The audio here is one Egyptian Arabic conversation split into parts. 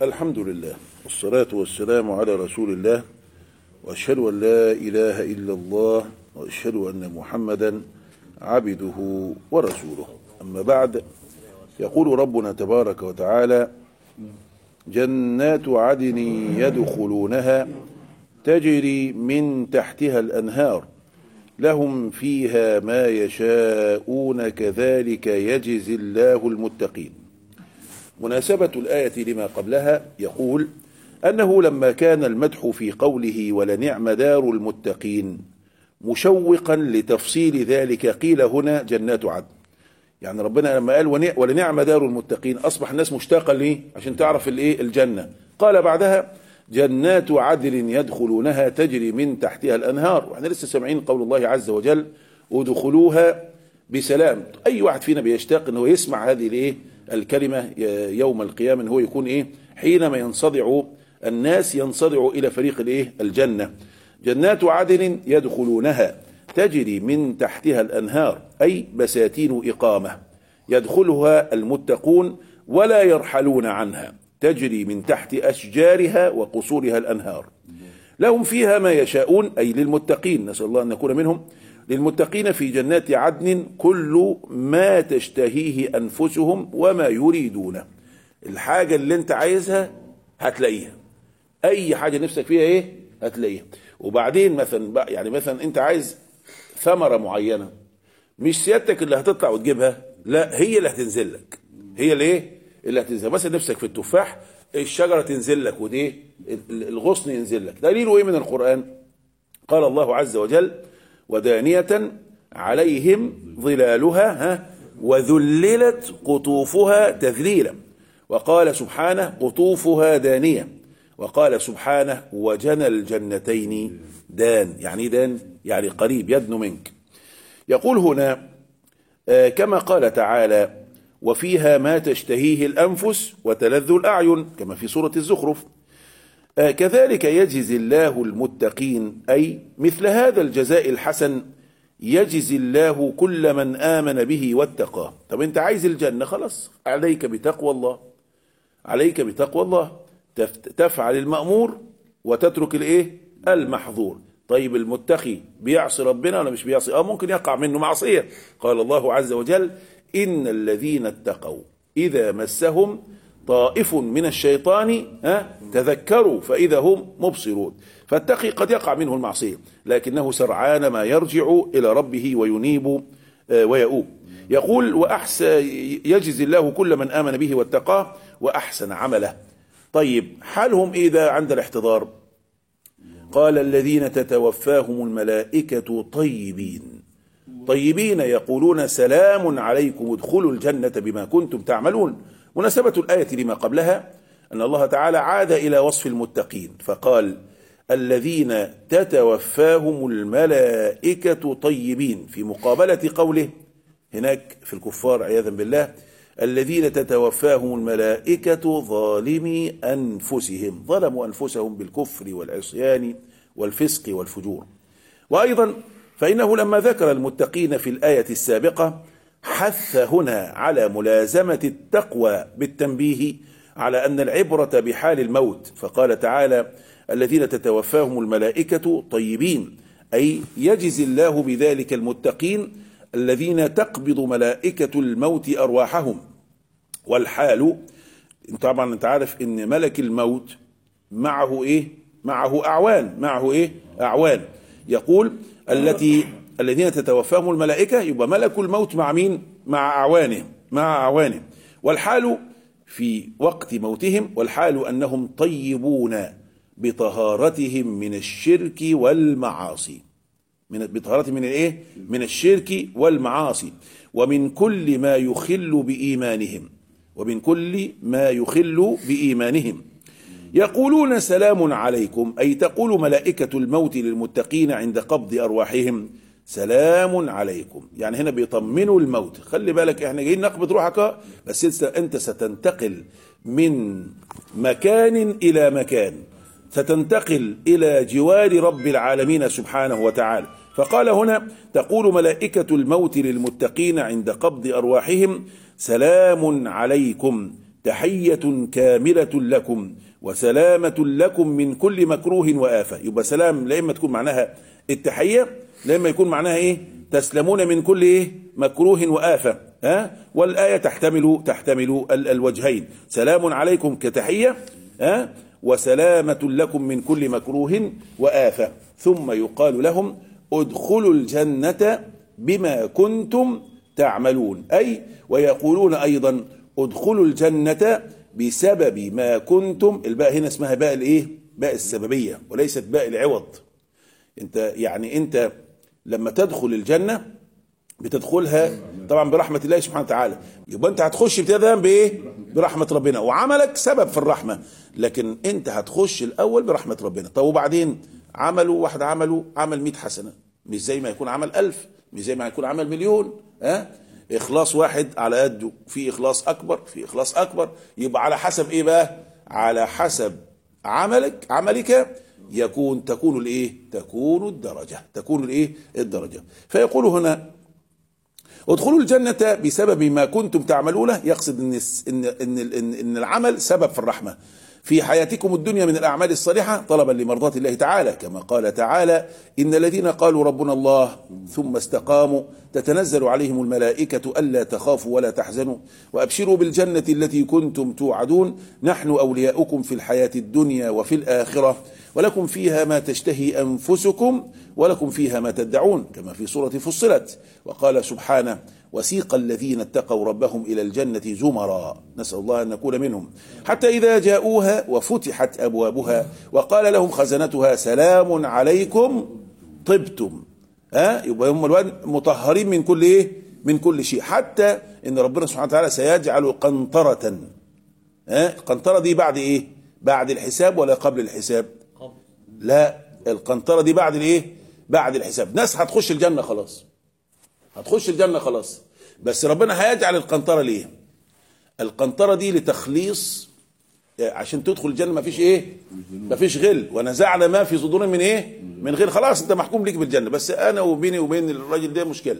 الحمد لله والصلاة والسلام على رسول الله وأشهد أن لا إله إلا الله وأشهد أن محمدا عبده ورسوله أما بعد يقول ربنا تبارك وتعالى جنات عدن يدخلونها تجري من تحتها الأنهار لهم فيها ما يشاءون كذلك يجزي الله المتقين مناسبة الآية لما قبلها يقول أنه لما كان المدح في قوله ولنعم دار المتقين مشوقا لتفصيل ذلك قيل هنا جنات عدن يعني ربنا لما قال ونع- ولنعم دار المتقين أصبح الناس مشتاقة ليه عشان تعرف الايه الجنة قال بعدها جنات عدن يدخلونها تجري من تحتها الأنهار واحنا لسه سامعين قول الله عز وجل ادخلوها بسلام اي واحد فينا بيشتاق ان هو يسمع هذه الايه الكلمه يوم القيامه ان هو يكون ايه حينما ينصدع الناس ينصدع الى فريق الايه الجنه جنات عدن يدخلونها تجري من تحتها الانهار اي بساتين اقامه يدخلها المتقون ولا يرحلون عنها تجري من تحت اشجارها وقصورها الانهار لهم فيها ما يشاءون أي للمتقين نسأل الله أن نكون منهم للمتقين في جنات عدن كل ما تشتهيه أنفسهم وما يريدونه الحاجة اللي انت عايزها هتلاقيها أي حاجة نفسك فيها إيه هتلاقيها وبعدين مثلا بقى يعني مثلا انت عايز ثمرة معينة مش سيادتك اللي هتطلع وتجيبها لا هي اللي هتنزل لك هي اللي ايه اللي هتنزل مثلا نفسك في التفاح الشجرة تنزل لك ودي الغصن ينزل لك دليله ايه من القرآن قال الله عز وجل ودانية عليهم ظلالها ها وذللت قطوفها تذليلا وقال سبحانه قطوفها دانية وقال سبحانه وجنى الجنتين دان يعني إيه دان يعني قريب يدن منك يقول هنا آه، كما قال تعالى وفيها ما تشتهيه الأنفس وتلذ الأعين كما في سورة الزخرف آه، كذلك يجزي الله المتقين أي مثل هذا الجزاء الحسن يجزي الله كل من آمن به واتقاه طب انت عايز الجنة خلاص عليك بتقوى الله عليك بتقوى الله تف- تفعل المأمور وتترك الايه المحظور طيب المتقي بيعصي ربنا ولا مش بيعصي اه ممكن يقع منه معصية قال الله عز وجل إن الذين اتقوا إذا مسهم طائف من الشيطان ها تذكروا فإذا هم مبصرون فالتقي قد يقع منه المعصية لكنه سرعان ما يرجع إلى ربه وينيب آه، ويؤوب يقول وأحسن يجزي الله كل من آمن به واتقاه وأحسن عمله طيب حالهم إيه ده عند الاحتضار قال الذين تتوفاهم الملائكة طيبين طيبين يقولون سلام عليكم ادخلوا الجنة بما كنتم تعملون مناسبة الآية لما قبلها أن الله تعالى عاد إلى وصف المتقين فقال الذين تتوفاهم الملائكة طيبين في مقابلة قوله هناك في الكفار عياذا بالله الذين تتوفاهم الملائكة ظالمي أنفسهم ظلموا أنفسهم بالكفر والعصيان والفسق والفجور وأيضا فإنه لما ذكر المتقين في الآية السابقة حث هنا على ملازمة التقوى بالتنبيه على أن العبرة بحال الموت فقال تعالى الذين تتوفاهم الملائكة طيبين أي يجزي الله بذلك المتقين الذين تقبض ملائكة الموت أرواحهم والحال طبعا انت عارف ان ملك الموت معه ايه معه اعوان معه ايه اعوان يقول التي الذين تتوفاهم الملائكة يبقى ملك الموت مع مين مع اعوانه مع اعوانه والحال في وقت موتهم والحال انهم طيبون بطهارتهم من الشرك والمعاصي من بطهارة من الايه من الشرك والمعاصي ومن كل ما يخل بإيمانهم ومن كل ما يخل بإيمانهم يقولون سلام عليكم أي تقول ملائكة الموت للمتقين عند قبض أرواحهم سلام عليكم يعني هنا بيطمنوا الموت خلي بالك احنا جايين نقبض روحك بس انت انت ستنتقل من مكان الى مكان ستنتقل الى جوار رب العالمين سبحانه وتعالى فقال هنا تقول ملائكة الموت للمتقين عند قبض أرواحهم سلام عليكم تحية كاملة لكم وسلامة لكم من كل مكروه وآفة يبقى سلام لا إما تكون معناها التحية لا إما يكون معناها إيه تسلمون من كل إيه مكروه وآفة ها والآية تحتمل تحتمل ال- الوجهين سلام عليكم كتحية ها وسلامة لكم من كل مكروه وآفة ثم يقال لهم ادخلوا الجنة بما كنتم تعملون أي ويقولون أيضا ادخلوا الجنة بسبب ما كنتم الباء هنا اسمها باء الايه باء السببية وليست باء العوض انت يعني انت لما تدخل الجنة بتدخلها طبعا برحمة الله سبحانه وتعالى يبقى انت هتخش ابتداء بايه برحمة ربنا وعملك سبب في الرحمة لكن انت هتخش الاول برحمة ربنا طب وبعدين عملوا واحد عمله عمل 100 حسنة مش زي ما يكون عمل ألف مش زي ما يكون عمل مليون ها اخلاص واحد على قده في اخلاص اكبر في اخلاص اكبر يبقى على حسب ايه بقى على حسب عملك عملك يكون تكون الايه تكون الدرجة تكون الايه الدرجة فيقول هنا ادخلوا الجنة بسبب ما كنتم تعملونه يقصد ان ان ان, إن, إن العمل سبب في الرحمة في حياتكم الدنيا من الأعمال الصالحة طلبا لمرضاة الله تعالى كما قال تعالى إن الذين قالوا ربنا الله ثم استقاموا تتنزل عليهم الملائكة ألا تخافوا ولا تحزنوا وأبشروا بالجنة التي كنتم توعدون نحن أولياؤكم في الحياة الدنيا وفي الآخرة ولكم فيها ما تشتهي أنفسكم ولكم فيها ما تدعون كما في سورة فصلت وقال سبحانه وسيق الذين اتقوا ربهم إلى الجنة زمرا نسأل الله أن نكون منهم حتى إذا جاءوها وفتحت أبوابها وقال لهم خزنتها سلام عليكم طبتم ها يبقى هم الوان مطهرين من كل ايه من كل شيء حتى ان ربنا سبحانه وتعالى سيجعل قنطرة ها القنطرة دي بعد ايه بعد الحساب ولا قبل الحساب لا القنطرة دي بعد الايه بعد الحساب ناس هتخش الجنة خلاص هتخش الجنة خلاص بس ربنا هيجعل القنطرة ليه القنطرة دي لتخليص عشان تدخل الجنة ما فيش ايه ما فيش غل ونزعنا ما في صدورهم من ايه من غير خلاص انت محكوم ليك بالجنة بس انا وبيني وبين الراجل ده مشكلة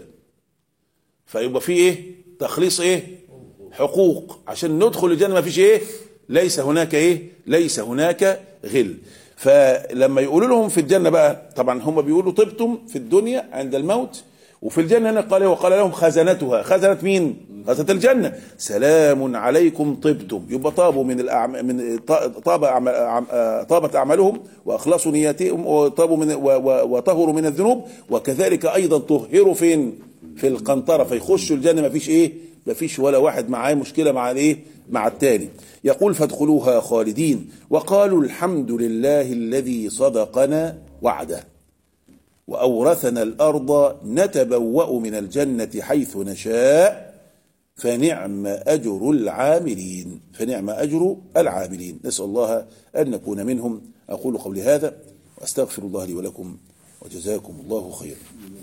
فيبقى في ايه تخليص ايه حقوق عشان ندخل الجنة ما فيش ايه ليس هناك ايه ليس هناك غل فلما يقولوا لهم في الجنة بقى طبعا هم بيقولوا طبتم في الدنيا عند الموت وفي الجنة هنا قال وقال لهم خزنتها خزنة مين خزنة الجنة سلام عليكم طبتم يبقى طابوا من الأعم... من طاب أعم... طابت أعمالهم وأخلصوا نياتهم وطابوا من و... و... وطهروا من الذنوب وكذلك أيضا طهروا فين في القنطرة فيخشوا الجنة ما فيش إيه ما فيش ولا واحد معاه مشكلة مع الإيه مع التاني يقول فادخلوها خالدين وقالوا الحمد لله الذي صدقنا وعده وأورثنا الأرض نتبوأ من الجنة حيث نشاء فنعم أجر العاملين فنعم أجر العاملين نسأل الله أن نكون منهم أقول قولي هذا وأستغفر الله لي ولكم وجزاكم الله خيرا